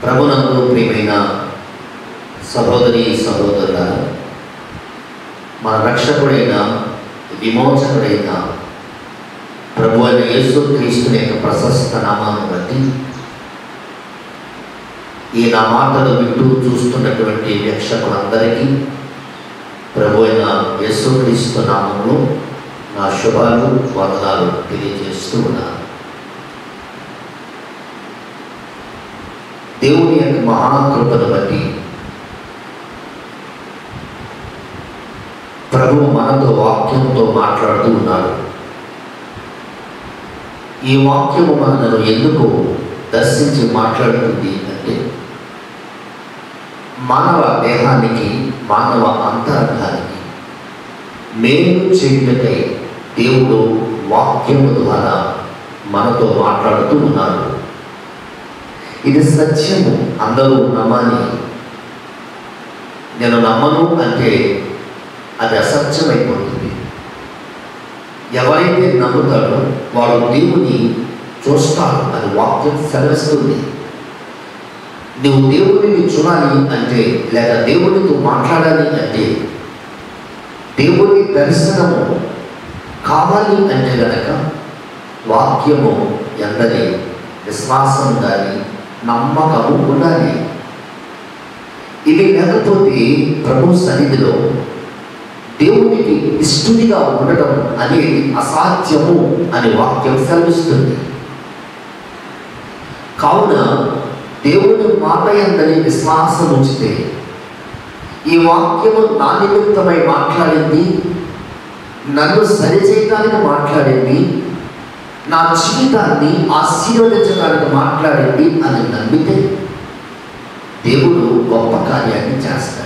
ప్రభునందు ప్రియమైన సహోదరి సహోదరుల మన రక్షకుడైన విమోచకుడైన ప్రభు అయిన యేసు క్రీస్తుని యొక్క ప్రశస్త నామాన్ని బట్టి ఈ నా మాటలు వింటూ చూస్తున్నటువంటి వీక్షకులందరికీ ప్రభు అయిన యేసు క్రీస్తు నామంలో నా శుభాలు వందనాలు తెలియజేస్తూ ఉన్నాను దేవుని యొక్క మహాకృపను బట్టి ప్రభు మనతో వాక్యంతో మాట్లాడుతూ ఉన్నాడు ఈ వాక్యము మనను ఎందుకు దర్శించి మాట్లాడుతుంది అంటే మానవ దేహానికి మానవ అంతరంగానికి మేలు చేయుటకై దేవుడు వాక్యము ద్వారా మనతో మాట్లాడుతూ ఉన్నాడు ఇది సత్యము అందరూ నమ్మాలి నేను నమ్మను అంటే అది అసత్యమైపోతుంది ఎవరైతే నమ్ముతాడో వాడు దేవుని చూస్తాడు అది వాక్యం సెలవిస్తుంది నువ్వు దేవుడిని చూడాలి అంటే లేదా దేవుడితో మాట్లాడాలి అంటే దేవుని దర్శనము కావాలి అంటే గనక వాక్యము ఎందరి విశ్వాసం కానీ నమ్మకము ఉండాలి ఇవి లేకపోతే ప్రభు సన్నిధిలో దేవునికి ఇష్టునిగా ఉండటం అనేది అసాధ్యము అని వాక్యం సెలవిస్తుంది కావున దేవుని మాట ఎందని విశ్వాసం ఉంచితే ఈ వాక్యము నా నిమిత్తమై మాట్లాడింది నన్ను సరిచేయడానికి మాట్లాడింది నా జీవితాన్ని ఆశీర్వదించడానికి మాట్లాడింది అని నమ్మితే దేవుడు గొప్ప కార్యాన్ని చేస్తాడు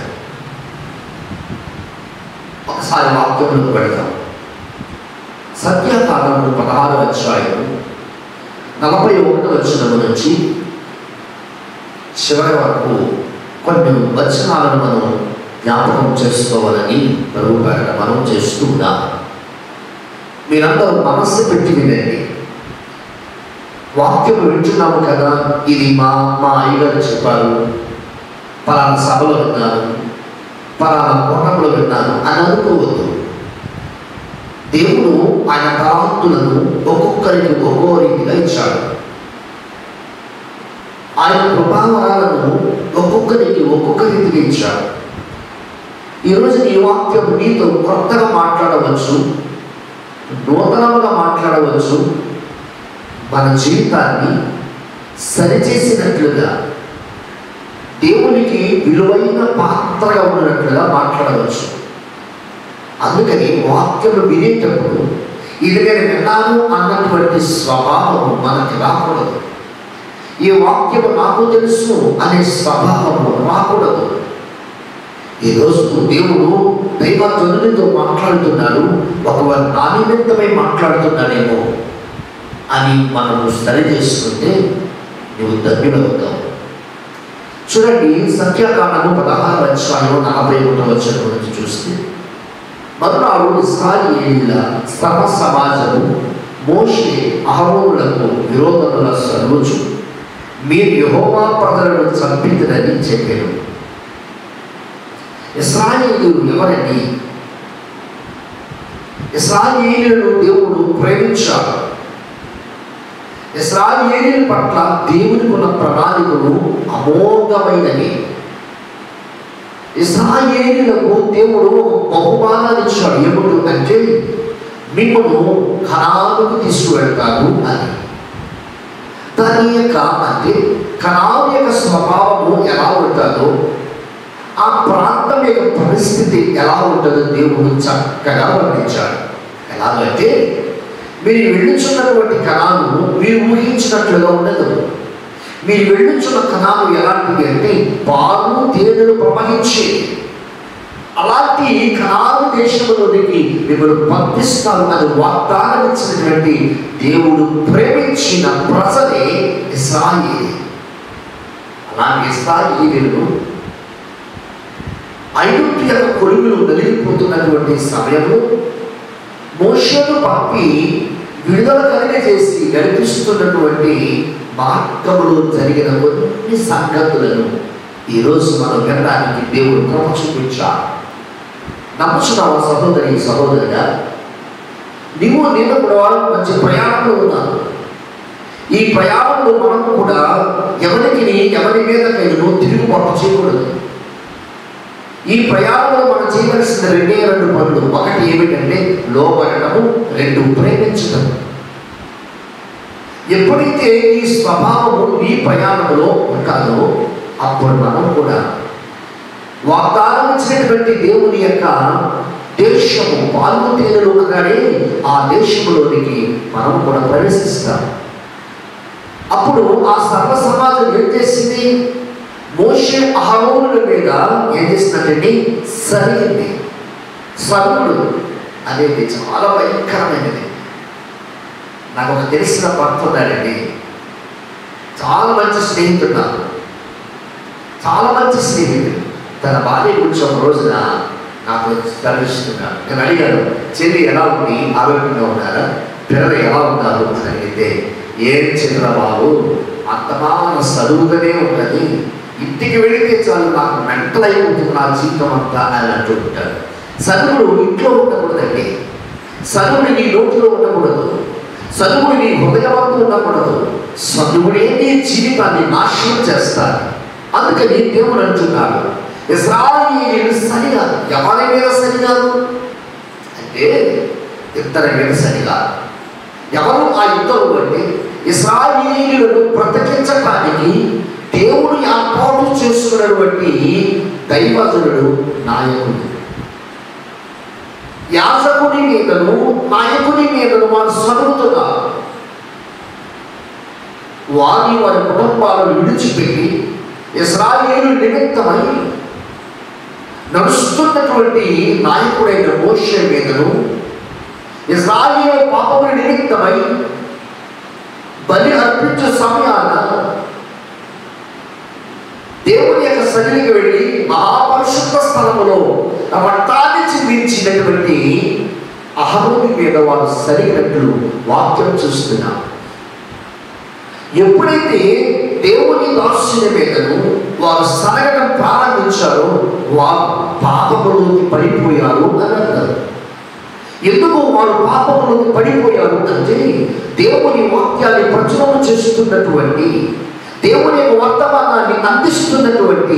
ఒకసారి వాక్యంలోకి పెడతాం సత్యకాలంలో పదహారు అధ్యాయం నలభై ఒకటి వచ్చిన నుంచి చివరి వరకు కొన్ని వచనాలను మనం జ్ఞాపకం చేసుకోవాలని ప్రభు పేరట మనం చేస్తూ ఉన్నాం మీరందరూ మనస్సు పెట్టి వినండి వాక్యం వింటున్నాము కదా ఇది మా మా అయ్యగారు చెప్పారు పలానా సభలో విన్నాను పలానా కోటంలో విన్నాను అని అనుకోవద్దు దేవుడు ఆయన తలాంతులను ఒక్కొక్కరికి ఒక్కో రీతిగా ఇచ్చాడు ఆయన కృపావరాలను ఒక్కొక్కరికి ఒక్కొక్క రీతిగా ఇచ్చాడు ఈరోజు ఈ వాక్యం నీతో కొత్తగా మాట్లాడవచ్చు నూతనముగా మాట్లాడవచ్చు మన జీవితాన్ని సరిచేసినట్లుగా దేవునికి విలువైన పాత్రగా ఉన్నట్లుగా మాట్లాడవచ్చు అందుకని వాక్యం వినేటప్పుడు ఇది నేను విన్నాను అన్నటువంటి స్వభావం మనకి రాకూడదు ఈ వాక్యము నాకు తెలుసు అనే స్వభావము రాకూడదు ఈరోజు దేవుడు దైవజనునితో మాట్లాడుతున్నాడు ఒకవేళ నా నిమిత్తమై మాట్లాడుతున్నాడేమో అని మనము సరి చేసుకుంటే నువ్వు ధన్యుడవుతావు చూడండి సంఖ్యాకాండము పదహారు అధ్యాయం నలభై ఒకటో వచ్చిన గురించి చూస్తే మరునాడు ఇస్రాయేలీల సర్వ సమాజము మోషే అహరోనులకు విరోధముల సర్వచు మీరు యహోవా ప్రజలను చంపించదని చెప్పారు ఇస్రాయేలు ఎవరండి ఇస్రాయేలీలను దేవుడు ప్రేమించాడు ఇస్రాయేలీల పట్ల దేవునికి ఉన్న ప్రణాళికలు అమోఘమైనవి ఇస్రాయేలీలకు దేవుడు బహుమానాలు ఇచ్చాడు ఏమిటి అంటే మిమ్మల్ని ఖనాలకు తీసుకువెళ్తారు అని దాని యొక్క అంటే కణాల యొక్క స్వభావము ఎలా ఉంటుందో ఆ ప్రాంతం యొక్క పరిస్థితి ఎలా ఉంటుందో దేవుడు చక్కగా వర్ణించాడు ఎలాగంటే మీరు వెళ్ళుచున్నటువంటి కణాలు మీరు ఊహించినట్లుగా ఉండదు మీరు వెళ్ళుచున్న కణాలు ఎలాంటివి అంటే పాలు తేనెలు ప్రవహించి అలాంటి కణాలు దేశంలోనికి మిమ్మల్ని పంపిస్తాను అని వాగ్దానం ఇచ్చినటువంటి దేవుడు ప్రేమించిన ప్రజలే ఇస్రాయేలీ అలాంటి ఇస్రాయేలీలు ఐగుప్తు యొక్క కొలుగులు నలిగిపోతున్నటువంటి సమయంలో మోషను పంపి విడుదల కలిగజేసి నడిపిస్తున్నటువంటి మార్గములో జరిగిన కొన్ని సంగతులను ఈరోజు మనం వినడానికి దేవుడు కృప చూపించాలి నమ్ముచున్నావా సహోదరి సహోదరుగా నీవు నేను కూడా మంచి ప్రయాణంలో ఉన్నాను ఈ ప్రయాణంలో మనం కూడా ఎవరికి ఎవరి మీదకైనా తిరుగుబాటు చేయకూడదు ఈ ప్రయాణంలో మనం చేయవలసిన రెండే రెండు పనులు ఒకటి ఏమిటంటే లోబడటము రెండు ప్రేమించటం ఎప్పుడైతే ఈ స్వభావము నీ ప్రయాణంలో ఉంటాదో అప్పుడు మనం కూడా వాగ్దానం ఇచ్చినటువంటి దేవుని యొక్క దేశము పాలు తేనెలు అనగానే ఆ దేశంలోనికి మనం కూడా ప్రవేశిస్తాం అప్పుడు ఆ సర్వ సమాజం ఏం చేసింది మోషే అహరోనుల మీద ఏం చేసిందంటే సరిగింది సరుకుడు అనేది చాలా భయంకరమైనది నాకు ఒక తెలిసిన భర్త ఉన్నాడండి చాలా మంచి స్నేహితుడు నాకు చాలా మంచి స్నేహితుడు తన భార్య గురించి ఒక రోజున నాకు తరలిస్తున్నాడు నేను అడిగాను చెల్లి ఎలా ఉంది ఆరోగ్యంగా ఉన్నారా పిల్లలు ఎలా ఉన్నారు అని అడిగితే ఏం చిన్న బాబు అంతమాన చదువుతూనే ఉన్నది ఇంటికి వెళితే చాలు నాకు మెంటల్ అయిపోతుంది నా జీవితం అంతా అని అంటూ ఉంటాడు చదువుడు ఇంట్లో ఉండకూడదండి చదువుడు నీ నోటిలో ఉండకూడదు చదువుడు నీ హృదయవంతు ఉండకూడదు చదువుడే నీ జీవితాన్ని నాశనం చేస్తాడు అందుకని దేవుడు అంటున్నాడు ఇస్రాయిలు సరిగాదు ఎవరి మీద సరిగాదు అంటే ఇద్దరి మీద సరిగాదు ఎవరు ఆ యుద్ధంలో అంటే ఇస్రాయిలీలను బ్రతికించటానికి దేవుడు ఏర్పాటు చేసుకున్నటువంటి దైవజనుడు నాయకుడు యాజకుని మీదను నాయకుని మీదను వారు సరుగుతున్నారు వారి వారి కుటుంబాలను విడిచిపెట్టి ఇస్రాయేలు నిమిత్తమై నడుస్తున్నటువంటి నాయకుడైన మోషే మీదను ఇస్రాయేల్ పాపముల నిమిత్తమై బలి అర్పించే సమయాన దేవుని యొక్క సన్నిధికి వెళ్ళి మహాపరిశుద్ధ స్థలములో రక్తాన్ని చిందించినటువంటి అహరోని మీద వారు సరిగినట్లు వాక్యం చూస్తున్నాం ఎప్పుడైతే దేవుని దాస్యుల మీదను వారు సరగడం ప్రారంభించారో వారు పాపములోకి పడిపోయారు అని అన్నారు ఎందుకు వారు పాపములోకి పడిపోయారు అంటే దేవుని వాక్యాన్ని ప్రచురణ చేస్తున్నటువంటి దేవుని యొక్క వర్తమానాన్ని అందిస్తున్నటువంటి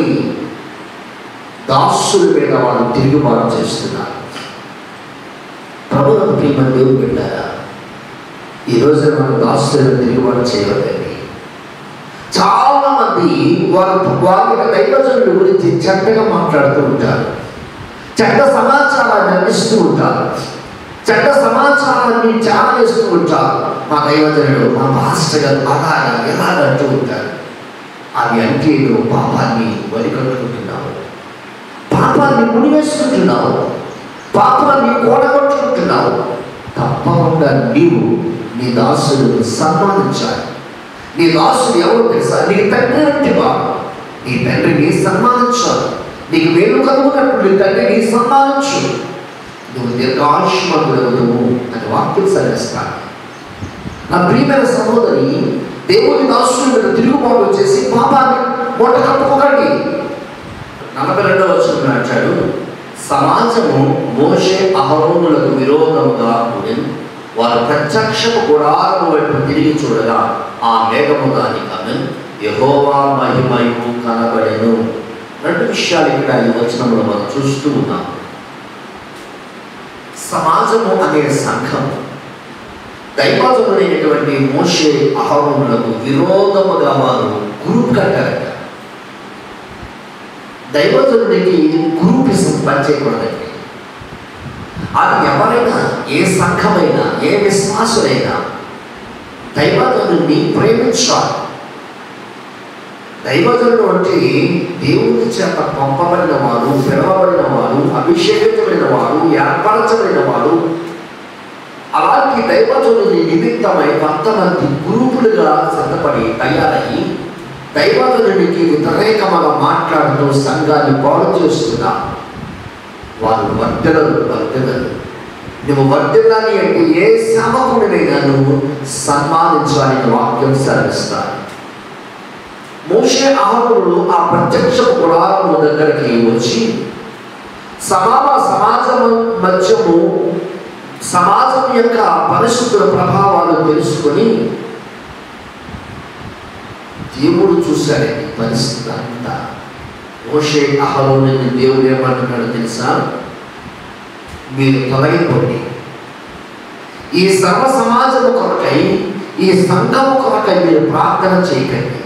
దాసుల మీద వాళ్ళు తిరుగుబాటు చేస్తున్నారు ప్రభుత్వ ప్రేమ దేవుడు పెట్టారా ఈ రోజు మనం దాసులను తిరుగుబాటు చేయవద్దండి చాలా మంది వారు వారి యొక్క దైవజనుల గురించి చెడ్డగా మాట్లాడుతూ ఉంటారు చెడ్డ సమాచారాన్ని అందిస్తూ ఉంటారు చెడ్డ సమాచారాన్ని చాలేస్తూ ఉంటారు మా దైవజనుడు మా మాస్టర్ గారు అలాగా ఎలాగ అంటూ ఉంటారు అది అంటే నువ్వు పాపాన్ని వలికట్టుకుంటున్నావు పాపాన్ని మునివేసుకుంటున్నావు పాపాన్ని కూడగొట్టుకుంటున్నావు తప్పకుండా నీవు నీ దాసులను సన్మానించాలి నీ దాసుడు ఎవరు తెలుసా నీ తండ్రి అంటే వాడు నీ తండ్రిని సన్మానించాలి నీకు వేలు కలుగునట్లు నీ తండ్రిని సన్మానించు నువ్వు దీర్ఘాయుష్మంతుడవు అని వాక్యం సరిస్తాను నా ప్రియమైన సహోదరి దేవుని దాసుని మీద తిరుగుబాటు చేసి పాపాన్ని మూట కట్టుకోకండి నలభై రెండవ వచ్చిన అంటాడు సమాజము మోషే అహరోనులకు విరోధముగా కూడి వారు ప్రత్యక్షపు గుడారము వైపు తిరిగి చూడగా ఆ మేఘము దాని కను యహోవా మహిమయు కనబడెను రెండు విషయాలు ఇక్కడ ఈ వచనంలో మనం చూస్తూ ఉన్నాం సమాజము అనే సంఘం దైవజనుడైనటువంటి మోషే అహరోనులకు విరోధముగా వారు గ్రూప్ కట్టారట దైవజనుడికి గ్రూపిజం పనిచేయకూడదండి అది ఎవరైనా ఏ సంఘమైనా ఏ విశ్వాసులైనా దైవజనుడిని ప్రేమించాలి దైవజనుడు అంటే దేవుని చేత పంపబడిన వాడు పిలవబడిన వాడు అభిషేకించబడిన వాడు ఏర్పరచబడిన వాడు అలాంటి దైవజనుని నిమిత్తమై కొంతమంది గ్రూపులుగా సిద్ధపడి తయారయ్యి దైవజనుడికి వ్యతిరేకముగా మాట్లాడుతూ సంఘాన్ని పాడు చేస్తున్నా వారు వర్ధనలు వర్ధనలు నువ్వు వర్ధిల్లాలి అంటే ఏ సేవకుడినైనా నువ్వు సన్మానించాలని వాక్యం సెలవిస్తాను మోషే ఆహరులు ఆ ప్రత్యక్ష గుడారము దగ్గరికి వచ్చి సమావ సమాజము మధ్యము సమాజం యొక్క పరిస్థితుల ప్రభావాలు తెలుసుకొని దేవుడు చూశాడు ఈ పరిస్థితి అంతా మోషే అహరోని దేవుడు ఏమంటున్నాడు తెలుసా మీరు తొలగిపోండి ఈ సర్వ సమాజము కొరకై ఈ సంఘము కొరకై మీరు ప్రార్థన చేయకండి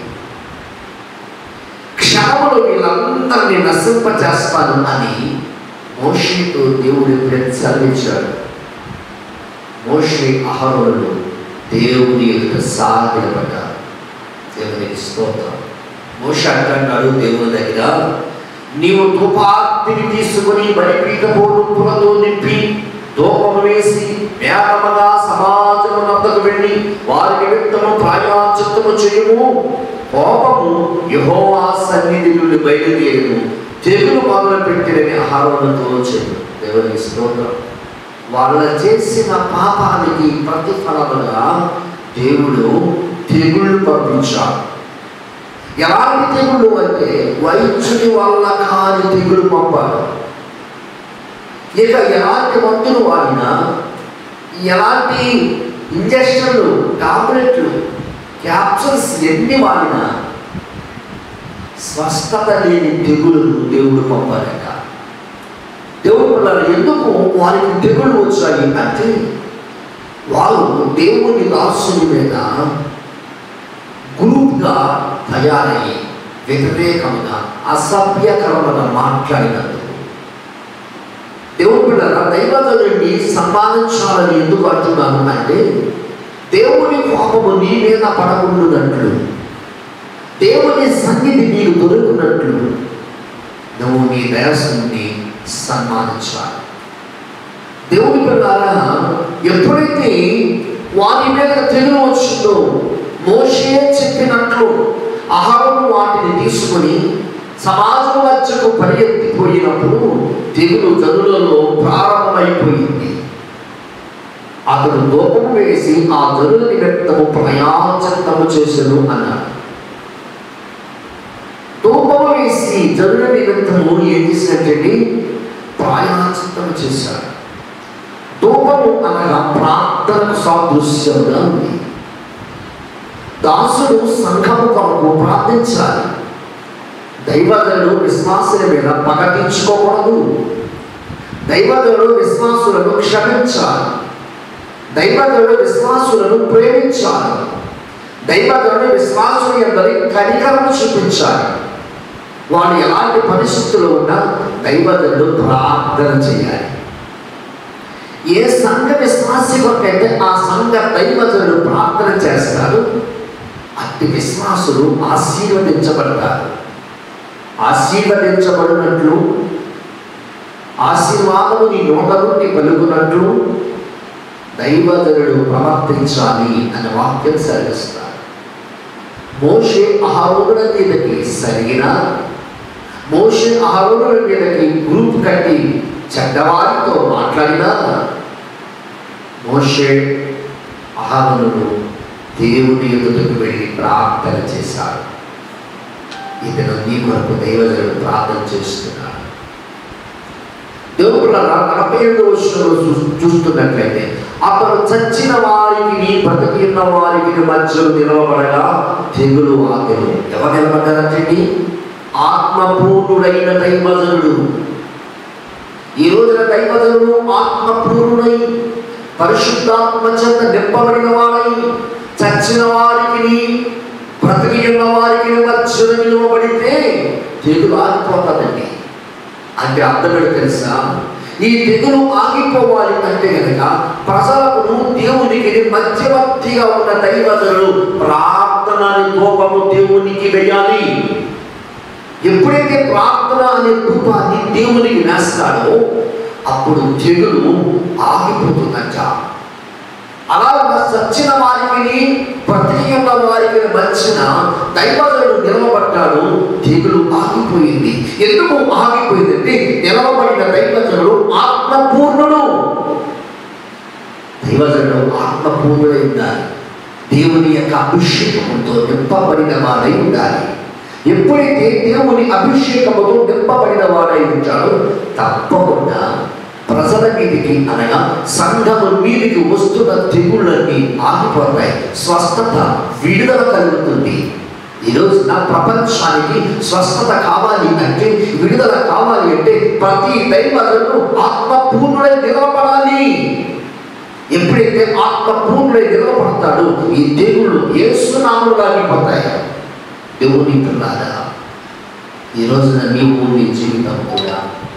క్షణములు వీళ్ళందరినీ నశింపచేస్తాను అని మోషేతో దేవుడు ఎప్పుడైతే సెలవిచ్చాడు మోషే అహరోలు దేవుని యొక్క సాగిలపడ్డారు దేవునికి స్తోత్రం మోష అంటున్నాడు దేవుని దగ్గర నీవు ధూపాగ్నిని తీసుకుని బలిపీఠపు రుప్పులతో నింపి ధూపము వేసి మేఘముగా సమాజము నందుకు వెళ్ళి వారి నిమిత్తము ప్రాయాచిత్తము చేయము కోపము యహోవా సన్నిధి నుండి బయలుదేరును తెగులు మొదలు పెట్టినని ఆహారంతో చెప్పు దేవునికి స్తోత్రం వాళ్ళ చేసిన పాపానికి ప్రతిఫలముగా దేవుడు తెగుళ్ళు పంపించాడు ఎలాంటి తెగుళ్ళు అంటే వైద్యుని వల్ల కాని తెగులు పంపాడు ఇక ఎలాంటి మందులు వాడినా ఎలాంటి ఇంజక్షన్లు టాబ్లెట్లు క్యాప్సూల్స్ ఎన్ని వాడినా స్వస్థత లేని తెగులు దేవుడు పంపారట దేవుడు పిల్లలు ఎందుకు వారికి తెగుళ్ళు వచ్చాయి అంటే వారు దేవుని దాసుని మీద గ్రూప్గా తయారయ్యి వ్యతిరేకంగా అసభ్యకరమైన మాట్లాడినందుకు దేవుడు పిల్లల దైవజనుడిని సన్మానించాలని ఎందుకు అంటున్నాను అంటే దేవుని కోపము నీ మీద పడకుండునట్లు దేవుని సన్నిధి నీకు దొరుకున్నట్లు నువ్వు నీ దయసుని సన్మానించాలి దేవుని పిల్లారా ఎప్పుడైతే వారి మీద తెగులు వచ్చిందో మోషే చెప్పినట్లు అహరోను వాటిని తీసుకుని సమాజం మధ్యకు పరిగెత్తిపోయినప్పుడు తెగులు జనులలో ప్రారంభమైపోయింది అతడు దూపము వేసి ఆ జనుల నిమిత్తము ప్రయాచంతము చేసను అన్నాడు ధూపము వేసి జనుల నిమిత్తము ఏం చేసినట్టండి ప్రాయాచిత్తము చేశాడు ధూపము అనగా ప్రార్థనకు సాదృశ్యంగా ఉంది దాసుడు సంఘము కొరకు ప్రార్థించాలి దైవజనుడు విశ్వాసుల మీద పగటించుకోకూడదు దైవజనుడు విశ్వాసులను క్షమించాలి దైవజనుడు విశ్వాసులను ప్రేమించాలి దైవజనుడు విశ్వాసుల ఎందరి కనికరం చూపించాలి వాడు ఎలాంటి పరిస్థితుల్లో ఉన్నా దైవజనుడు ప్రార్థన చేయాలి ఏ సంఘ విశ్వాసి కొరకైతే ఆ సంఘ దైవజనుడు ప్రార్థన చేస్తారు అట్టి విశ్వాసులు ఆశీర్వదించబడతారు ఆశీర్వదించబడినట్లు ఆశీర్వాదము నీ నోట నుండి పలుకున్నట్లు దైవజనుడు ప్రవర్తించాలి అనే వాక్యం సెలవిస్తారు మోషే అహరోనుల మీదకి సరిగిన మోషే అహరోనుల మీదకి గ్రూప్ కట్టి చెడ్డవారితో మాట్లాడినా మోషే అహరోనులు దేవుని ఎదుటకు వెళ్ళి ప్రార్థన చేశాడు ఇతను నీ కొరకు దైవజనుడు ప్రార్థన చేస్తున్నాడు దేవుడు నలభై ఏడు వర్షంలో చూస్తున్నట్లయితే అతను చచ్చిన వారికి బ్రతికి ఉన్న వారికి మధ్యలో నిలవబడగా తెగులు ఆకెలు ఎవరు నిలబడ్డారంటే ఆత్మపూర్ణుడైన దైవజనుడు ఈ రోజున దైవజనుడు ఆత్మపూర్ణుడై పరిశుద్ధాత్మ చేత నింపబడిన వాడై చచ్చిన వారికి బ్రతికి ఉన్న వారికి మధ్యలో నిలువబడితే తెగులు ఆగిపోతుందండి అంటే అర్థమేడు తెలుసా ఈ తెగులు ఆగిపోవాలి అంటే కనుక ప్రజలకు దేవునికి మధ్యవర్తిగా ఉన్న దైవజనులు ప్రార్థనని కోపము దేవునికి వేయాలి ఎప్పుడైతే ప్రార్థన అనే రూపాన్ని దేవునికి వేస్తాడో అప్పుడు తెగులు ఆగిపోతుందంట అలా సచ్చిన వారికి బ్రతికి ఉన్న వారికి మధ్యన దైవజనుడు నిలవబడ్డాడు తెగులు ఆగిపోయింది ఎందుకు ఆగిపోయిందంటే నిలవబడిన దైవజనుడు ఆత్మపూర్ణుడు దైవజనుడు ఆత్మపూర్ణుడై ఉండాలి దేవుని యొక్క అభిషేకంతో నింపబడిన వాడై ఉండాలి ఎప్పుడైతే దేవుని అభిషేకముతో నింపబడిన వాడై ఉంటాడో తప్పకుండా ప్రజల మీదికి అనగా సంఘము మీదికి వస్తున్న తెగుళ్ళన్నీ ఆగిపోతాయి స్వస్థత విడుదల కలుగుతుంది ఈరోజు నా ప్రపంచానికి స్వస్థత కావాలి అంటే విడుదల కావాలి అంటే ప్రతి దైవజను ఆత్మపూర్ణుడై నిలబడాలి ఎప్పుడైతే ఆత్మపూర్ణుడై నిలబడతాడో ఈ దేవుళ్ళు ఏసునాములు ఆగిపోతాయి దేవుని పిల్లారా ఈ రోజున నీవు నీ జీవితం కూడా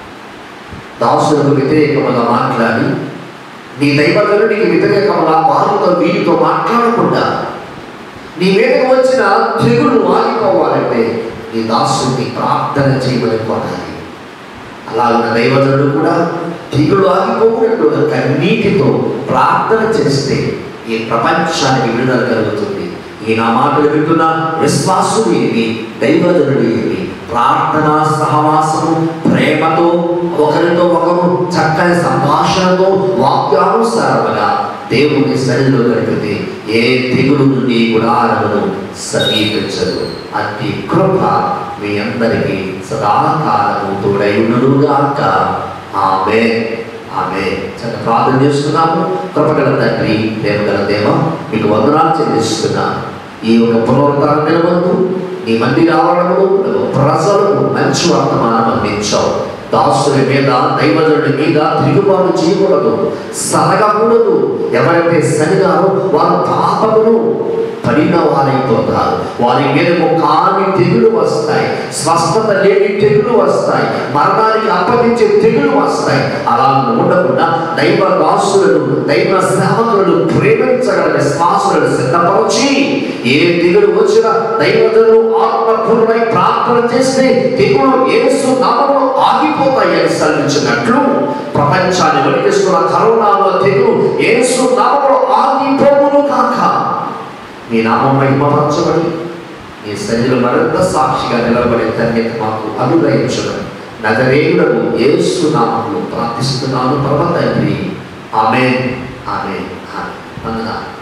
దాసులకు వ్యతిరేకముగా మాట్లాడి నీ దైవజనుడికి వ్యతిరేకముగా వారితో వీరితో మాట్లాడకుండా నీ మీదకు వచ్చిన తెగులు ఆగిపోవాలంటే నీ దాసుని ప్రార్థన చేయమని కోరాలి అలాగే దైవజనుడు కూడా తెగులు ఆగిపోకున్నట్టు కన్నీటితో ప్రార్థన చేస్తే ఈ ప్రపంచానికి విడుదల కలుగుతుంది ఈ నా మాటలు వింటున్న విశ్వాసుడు ఏమి దైవజనుడు ఏమి ప్రార్థనా సహవాసము ప్రేమతో ఒకరితో ఒకరు చక్కని సంభాషణతో వాక్యానుసారముగా దేవుని సన్నిధిలో గడిపితే ఏ తెగులు నుండి గుడారమును సమీపించదు అతి కృప మీ అందరికీ సదాకాలము తోడైనడుగాక ఆమె ఆమె చక్క ప్రార్థన చేస్తున్నాము కృపగల తండ్రి ప్రేమగల దేవ మీకు వందనాలు చెల్లిస్తున్నాను ఈ యొక్క పునరుద్ధరణ నిలవద్దు నీ మందిర ఆవరణలో ప్రజలకు మంచి వర్తమానం అందించావు దాసుని మీద దైవజనుడి మీద తిరుగుబాటు చేయకూడదు సనగకూడదు ఎవరైతే సరిగారో వారు పాపమును పడిన వారైపోతారు వారి మీదకు కాని తెగులు వస్తాయి స్వస్థత లేని తెగులు వస్తాయి మరణానికి అప్పగించే తెగులు వస్తాయి అలా ఉండకుండా దైవ దాసులను దైవ సేవకులను ప్రేమించగల విశ్వాసులను సిద్ధపరచి ఏ తెగులు వచ్చినా దైవజను ఆత్మపూర్ణమై ప్రార్థన చేస్తే తెగులు ఏసు నామములు ఆగిపోతాయి అని సల్లించినట్లు ప్రపంచాన్ని వణికిస్తున్న కరోనాలో తెగులు ఏసు నామములు ఆగిపోవును కాక మీ నామం మహిమపరచబడి మీ సన్నిధిలో మరింత సాక్షిగా నిలబడే ధన్యత మాకు అనుగ్రహించడం నగరేయుడకు యేసు నామంలో ప్రార్థిస్తున్నాను పరమ తండ్రి ఆమె ఆమె ఆమె వందనాలు